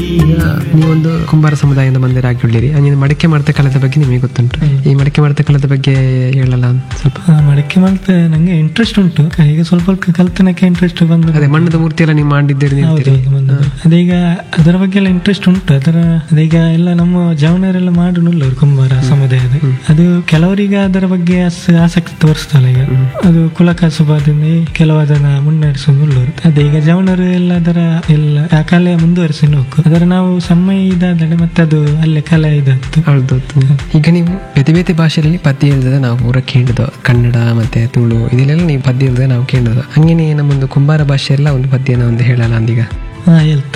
ಈಗ ನೀವೊಂದು ಕುಂಬಾರ ಸಮುದಾಯದಿಂದ ಬಂದಿರಾಗಿ ಉಳ್ಳಿರಿ ಹಂಗೆ ಮಡಕೆ ಮಾಡ್ತಾ ಕಲೆದ ಬಗ್ಗೆ ನಿಮಗೆ ಗೊತ್ತುಂಟು ಈ ಮಡಕೆ ಮಾಡ್ತಾ ಕಲೆದ ಬಗ್ಗೆ ಹೇಳಲ್ಲ ಸ್ವಲ್ಪ ಆ, ಮಡಕೆ ಮಾಡ್ತೆ ನಂಗೆ ಇಂಟ್ರೆಸ್ಟ್ ಉಂಟು ಈಗ ಸ್ವಲ್ಪ ಸ್ವಲ್ಪ ಕಲ್ತನಕ್ಕೆ ಇಂಟ್ರೆಸ್ಟ್ ಬಂದು ಅದೇ ಮಣ್ಣದ ಮೂರ್ತಿ ಎಲ್ಲ ನೀವು ಮಾಡಿದ್ದೀರಿ ನೀವು ಹೌದು, ಹೌದು, ಬಂದದ್ದು. ಅದೀಗ ಅದರ ಬಗ್ಗೆ ಎಲ್ಲ ಇಂಟ್ರೆಸ್ಟ್ ಉಂಟು ಅದರ ಅದೀಗ ಎಲ್ಲ ನಮ್ಮ ಜವನರೆಲ್ಲ ಮಾಡುನುಲ್ಲ ಕುಂಬಾರ ಸಮುದಾಯದ ಅದು ಕೆಲವರಿಗೆ ಅದರ ಬಗ್ಗೆ ಅಸ್- ಆಸಕ್ತಿ ತೋರಿಸ್ತಲ್ಲ ಈಗ ಅದು ಕುಲಕಸುಬಾದಿಂದ ಕೆಲವದನ್ನ ಮುನ್ನಡೆಸುವುಲ್ಲರು ಅದೇ ಈಗ ಜವನರು ಎಲ್ಲ ಅದರ ಎಲ್ಲ ಆ ಕಲೆ ಮುಂದುವರಿಸಿ ಹೋಗು ಅದರ ನಾವು ಸಮಯ ಇದಾದರೆ ಮತ್ತೆ ಅದು ಅಲ್ಲೇ ಕಲೆ ಇದ್ದದ್ದು ಹೌದು ಈಗ ನೀವು ಬೇತೆ ಬೇತೆ ಭಾಷೆಯಲ್ಲಿ ಪದ್ಯ ಹೇಳಿದ ನಾವು ಪೂರ ಕೇಳಿದ ಕನ್ನಡ ಮತ್ತೆ ತುಳು ಇದೆಲ್ಲ ನೀವು ಪದ್ಯ ಹೇಳಿದ ನಾವು ಕೇಳಿದ ಹಂಗೇನೆ ನಮ್ಮೊಂದು ಕುಂಬಾರ ಭಾಷೆ ಎಲ್ಲ ಒಂದು ಪದ್ಯನ ಒಂದು ಹೇಳಲ್ಲ ಅಂದೀಗ ಹಾ ಹೇಳ್ತೆ